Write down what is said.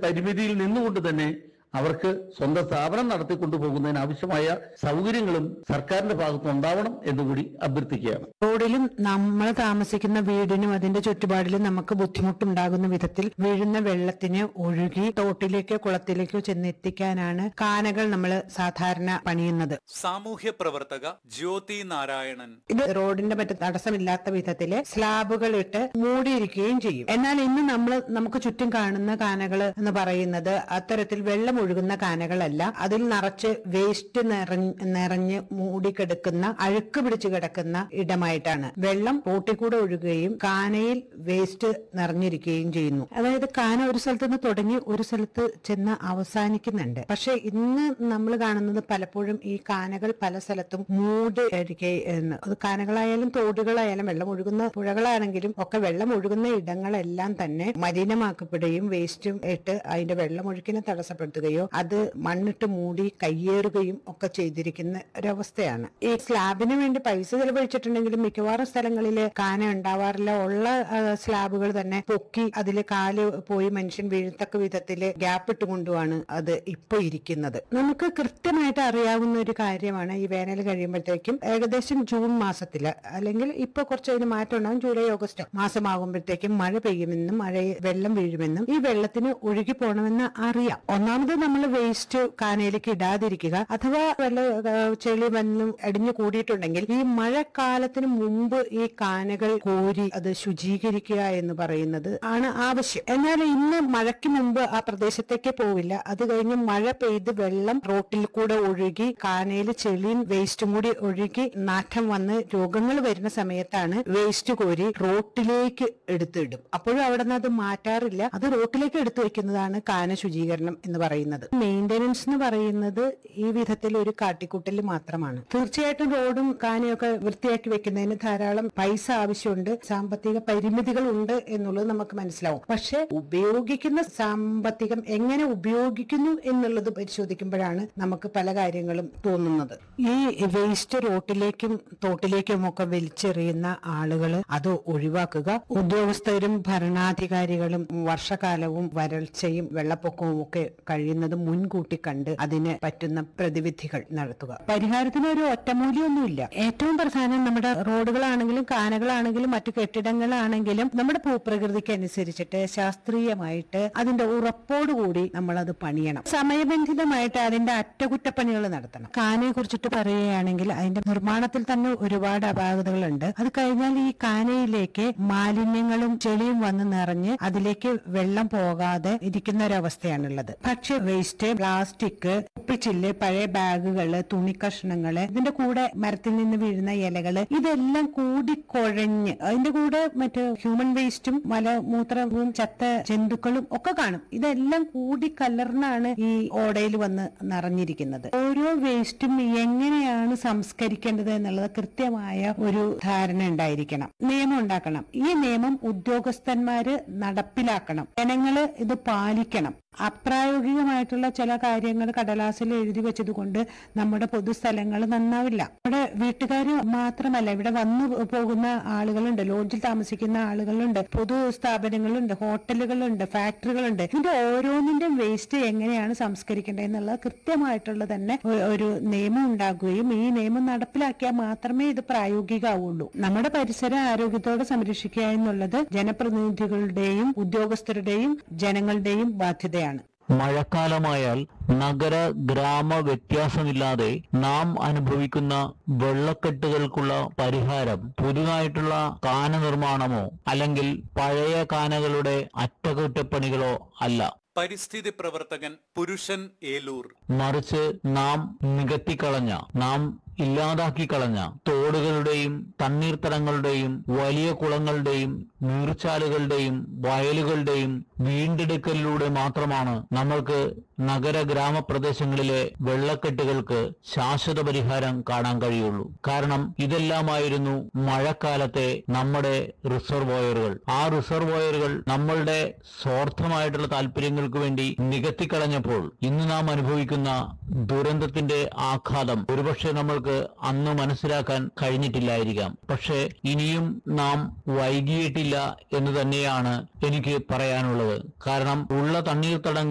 പരിമിതിയിൽ നിന്നുകൊണ്ട് തന്നെ അവർക്ക് സ്വന്തം സ്ഥാപനം നടത്തിക്കൊണ്ടു പോകുന്നതിന് ആവശ്യമായ സൗകര്യങ്ങളും സർക്കാരിന്റെ ഭാഗത്ത് ഉണ്ടാവണം എന്നുകൂടി അഭ്യർത്ഥിക്കുകയാണ് റോഡിലും നമ്മൾ താമസിക്കുന്ന വീടിനും അതിന്റെ ചുറ്റുപാടിലും നമുക്ക് ബുദ്ധിമുട്ടുണ്ടാകുന്ന വിധത്തിൽ വീഴുന്ന വെള്ളത്തിന് ഒഴുകി തോട്ടിലേക്കോ കുളത്തിലേക്കോ ചെന്നെത്തിക്കാനാണ് കാനകൾ നമ്മൾ സാധാരണ പണിയുന്നത് സാമൂഹ്യ പ്രവർത്തക ജ്യോതി നാരായണൻ ഇത് റോഡിന്റെ മറ്റ് തടസ്സമില്ലാത്ത വിധത്തില് സ്ലാബുകൾ ഇട്ട് മൂടിയിരിക്കുകയും ചെയ്യും എന്നാൽ ഇന്ന് നമ്മൾ നമുക്ക് ചുറ്റും കാണുന്ന കാനകൾ എന്ന് പറയുന്നത് അത്തരത്തിൽ വെള്ളം ഒഴുകുന്ന കാനകളല്ല അതിൽ നിറച്ച് വേസ്റ്റ് നിറഞ്ഞ് നിറഞ്ഞ് മൂടിക്കിടക്കുന്ന അഴുക്ക് പിടിച്ചു കിടക്കുന്ന ഇടമായിട്ടാണ് വെള്ളം റോട്ടിൽ കൂടെ ഒഴുകുകയും കാനയിൽ വേസ്റ്റ് നിറഞ്ഞിരിക്കുകയും ചെയ്യുന്നു അതായത് കാന ഒരു സ്ഥലത്ത് നിന്ന് തുടങ്ങി ഒരു സ്ഥലത്ത് ചെന്ന് അവസാനിക്കുന്നുണ്ട് പക്ഷെ ഇന്ന് നമ്മൾ കാണുന്നത് പലപ്പോഴും ഈ കാനകൾ പല സ്ഥലത്തും മൂടി ഇരിക്കുകയെന്ന് അത് കാനകളായാലും തോടുകളായാലും വെള്ളം ഒഴുകുന്ന പുഴകളാണെങ്കിലും ഒക്കെ വെള്ളം ഒഴുകുന്ന ഇടങ്ങളെല്ലാം തന്നെ മലിനമാക്കപ്പെടുകയും വേസ്റ്റും ഇട്ട് അതിന്റെ വെള്ളം ഒഴുക്കിനെ തടസ്സപ്പെടുത്തുകയോ അത് മണ്ണിട്ട് മൂടി കയ്യേറുകയും ഒക്കെ ചെയ്തിരിക്കുന്ന ഒരവസ്ഥയാണ് ഈ സ്ലാബിന് വേണ്ടി പൈസ ചെലവഴിച്ചിട്ടുണ്ടെങ്കിലും മിക്കവാറും സ്ഥലങ്ങളിൽ കാന ഉണ്ടാവാറില്ല ഉള്ള ആ, സ്ലാബുകൾ തന്നെ പൊക്കി അതിൽ കാല് പോയി മനുഷ്യൻ വീഴത്തക്ക വിധത്തില് ഗ്യാപ്പ് ഇട്ടുകൊണ്ടുമാണ് അത് ഇപ്പൊ ഇരിക്കുന്നത് നമുക്ക് കൃത്യമായിട്ട് അറിയാവുന്ന ഒരു കാര്യമാണ് ഈ വേനൽ കഴിയുമ്പോഴത്തേക്കും ഏകദേശം ജൂൺ മാസത്തില് അല്ലെങ്കിൽ ഇപ്പൊ കുറച്ച് അതിന് മാറ്റം ഉണ്ടാകും ജൂലൈ ഓഗസ്റ്റ് മാസമാകുമ്പോഴത്തേക്കും മഴ പെയ്യുമെന്നും മഴ വെള്ളം വീഴുമെന്നും ഈ വെള്ളത്തിന് ഒഴുകി പോകണമെന്ന് അറിയാം ഒന്നാമത് നമ്മൾ വേസ്റ്റ് കാനയിലേക്ക് ഇടാതിരിക്കുക അഥവാ വല്ല ആ, ചെളി വന്നും അടിഞ്ഞു കൂടിയിട്ടുണ്ടെങ്കിൽ ഈ മഴക്കാലത്തിന് മുമ്പ് ഈ കാനകൾ കോരി അത് ശുചീകരിക്കുക എന്ന് പറയുന്നത് ആണ് ആവശ്യം എന്നാൽ ഇന്ന് മഴയ്ക്ക് മുമ്പ് ആ പ്രദേശത്തേക്ക് പോവില്ല അത് കഴിഞ്ഞ് മഴ പെയ്ത് വെള്ളം റോട്ടിൽ കൂടെ ഒഴുകി കാനയിൽ ചെളിയും വേസ്റ്റും കൂടി ഒഴുകി നാറ്റം വന്ന് രോഗങ്ങൾ വരുന്ന സമയത്താണ് വേസ്റ്റ് കോരി റോട്ടിലേക്ക് എടുത്തിടും അപ്പോഴും അവിടെ നിന്ന് അത് മാറ്റാറില്ല അത് റോട്ടിലേക്ക് എടുത്തു വെക്കുന്നതാണ് കാന ശുചീകരണം എന്ന് പറയുന്നത് മെയിന്റനൻസ് എന്ന് പറയുന്നത് ഈ വിധത്തിൽ ഒരു കാട്ടിക്കൂട്ടൽ മാത്രമാണ് തീർച്ചയായിട്ടും റോഡും കാനയൊക്കെ വൃത്തിയാക്കി വെക്കുന്നതിന് ധാരാളം പൈസ ആവശ്യമുണ്ട് സാമ്പത്തിക പരിമിതികൾ ഉണ്ട് എന്നുള്ളത് നമുക്ക് മനസ്സിലാവും പക്ഷെ ഉപയോഗിക്കുന്ന സാമ്പത്തികം എങ്ങനെ ഉപയോഗിക്കുന്നു എന്നുള്ളത് പരിശോധിക്കുമ്പോഴാണ് നമുക്ക് പല കാര്യങ്ങളും തോന്നുന്നത് ഈ വേസ്റ്റ് റോട്ടിലേക്കും തോട്ടിലേക്കും ഒക്കെ വലിച്ചെറിയുന്ന ആളുകൾ അത് ഒഴിവാക്കുക ഉദ്യോഗസ്ഥരും ഭരണാധികാരികളും വർഷകാലവും വരൾച്ചയും വെള്ളപ്പൊക്കവും ഒക്കെ കഴിയുന്നത് മുൻകൂട്ടി കണ്ട് അതിന് പറ്റുന്ന പ്രതിവിധികൾ നടത്തുക പരിഹാരത്തിന് ഒരു ഒറ്റമൂലിയൊന്നുമില്ല ഏറ്റവും പ്രധാനം നമ്മുടെ റോഡുകളാണെങ്കിലും കാനകളാണെങ്കിലും മറ്റു കെട്ടിടങ്ങളാണെങ്കിലും നമ്മുടെ ഭൂപ്രകൃതിക്ക് അനുസരിച്ചിട്ട് ശാസ്ത്രീയമായിട്ട് അതിന്റെ ഉറപ്പോടുകൂടി നമ്മൾ അത് പണിയണം സമയബന്ധിതമായിട്ട് അതിന്റെ അറ്റകുറ്റപ്പണികൾ നടത്തണം കാനയെ കുറിച്ചിട്ട് പറയുകയാണെങ്കിൽ അതിന്റെ നിർമ്മാണത്തിൽ തന്നെ ഒരുപാട് അപാകതകളുണ്ട് അത് കഴിഞ്ഞാൽ ഈ കാനയിലേക്ക് മാലിന്യങ്ങളും ചെളിയും വന്ന് നിറഞ്ഞ് അതിലേക്ക് വെള്ളം പോകാതെ ഇരിക്കുന്ന ഒരവസ്ഥയാണുള്ളത് ഭക്ഷ്യ വേസ്റ്റ് പ്ലാസ്റ്റിക് കുപ്പിച്ചില്ല് പഴയ ബാഗുകള് തുണി കഷ്ണങ്ങള് ഇതിന്റെ കൂടെ മരത്തിൽ നിന്ന് വീഴുന്ന ഇലകള് ഇതെല്ലാം കൂടി കുഴഞ്ഞ് അതിന്റെ കൂടെ മറ്റു ഹ്യൂമൻ വേസ്റ്റും മലമൂത്രവും ചത്ത ജന്തുക്കളും ഒക്കെ കാണും ഇതെല്ലാം കൂടി കലർന്നാണ് ഈ ഓടയിൽ വന്ന് നിറഞ്ഞിരിക്കുന്നത് ഓരോ വേസ്റ്റും എങ്ങനെയാണ് സംസ്കരിക്കേണ്ടത് എന്നുള്ളത് കൃത്യമായ ഒരു ധാരണ ഉണ്ടായിരിക്കണം നിയമം ഉണ്ടാക്കണം ഈ നിയമം ഉദ്യോഗസ്ഥന്മാര് നടപ്പിലാക്കണം ജനങ്ങള് ഇത് പാലിക്കണം അപ്രായോഗികമായിട്ടുള്ള ചില കാര്യങ്ങൾ കടലാസിൽ എഴുതി വെച്ചത് കൊണ്ട് നമ്മുടെ പൊതുസ്ഥലങ്ങൾ നന്നാവില്ല നമ്മുടെ വീട്ടുകാർ മാത്രമല്ല ഇവിടെ വന്നു പോകുന്ന ആളുകളുണ്ട് ലോഡ്ജിൽ താമസിക്കുന്ന ആളുകളുണ്ട് പൊതു സ്ഥാപനങ്ങളുണ്ട് ഹോട്ടലുകളുണ്ട് ഫാക്ടറികളുണ്ട് ഇതിന്റെ ഓരോന്നിന്റെയും വേസ്റ്റ് എങ്ങനെയാണ് സംസ്കരിക്കേണ്ടത് എന്നുള്ളത് കൃത്യമായിട്ടുള്ള തന്നെ ഒ- ഒരു നിയമം ഉണ്ടാകുകയും ഈ നിയമം നടപ്പിലാക്കിയാൽ മാത്രമേ ഇത് പ്രായോഗികമാവുള്ളൂ നമ്മുടെ പരിസരം ആരോഗ്യത്തോടെ സംരക്ഷിക്കുക എന്നുള്ളത് ജനപ്രതിനിധികളുടെയും ഉദ്യോഗസ്ഥരുടെയും ജനങ്ങളുടെയും ബാധ്യതയാണ് മഴക്കാലമായാൽ നഗര ഗ്രാമ വ്യത്യാസമില്ലാതെ നാം അനുഭവിക്കുന്ന വെള്ളക്കെട്ടുകൾക്കുള്ള പരിഹാരം പുതുതായിട്ടുള്ള കാന നിർമ്മാണമോ അല്ലെങ്കിൽ പഴയ കാനകളുടെ അറ്റകുറ്റപ്പണികളോ അല്ല പരിസ്ഥിതി പ്രവർത്തകൻ പുരുഷൻ ഏലൂർ മറിച്ച് നാം നികത്തിക്കളഞ്ഞ നാം ഇല്ലാതാക്കി കളഞ്ഞ തോടുകളുടെയും തണ്ണീർത്തടങ്ങളുടെയും വലിയ കുളങ്ങളുടെയും നീർച്ചാലുകളുടെയും വയലുകളുടെയും വീണ്ടെടുക്കലിലൂടെ മാത്രമാണ് നമ്മൾക്ക് നഗര ഗ്രാമപ്രദേശങ്ങളിലെ വെള്ളക്കെട്ടുകൾക്ക് ശാശ്വത പരിഹാരം കാണാൻ കഴിയുള്ളൂ കാരണം ഇതെല്ലാമായിരുന്നു മഴക്കാലത്തെ നമ്മുടെ റിസർവോയറുകൾ ആ റിസർവോയറുകൾ നമ്മളുടെ സ്വാർത്ഥമായിട്ടുള്ള താല്പര്യങ്ങൾക്ക് വേണ്ടി നികത്തിക്കളഞ്ഞപ്പോൾ ഇന്ന് നാം അനുഭവിക്കുന്ന ദുരന്തത്തിന്റെ ആഘാതം ഒരുപക്ഷെ നമ്മൾക്ക് അന്ന് മനസ്സിലാക്കാൻ കഴിഞ്ഞിട്ടില്ലായിരിക്കാം പക്ഷേ ഇനിയും നാം വൈകിയിട്ടില്ല എന്ന് തന്നെയാണ് എനിക്ക് പറയാനുള്ളത് കാരണം ഉള്ള തണ്ണീർത്തടങ്ങൾ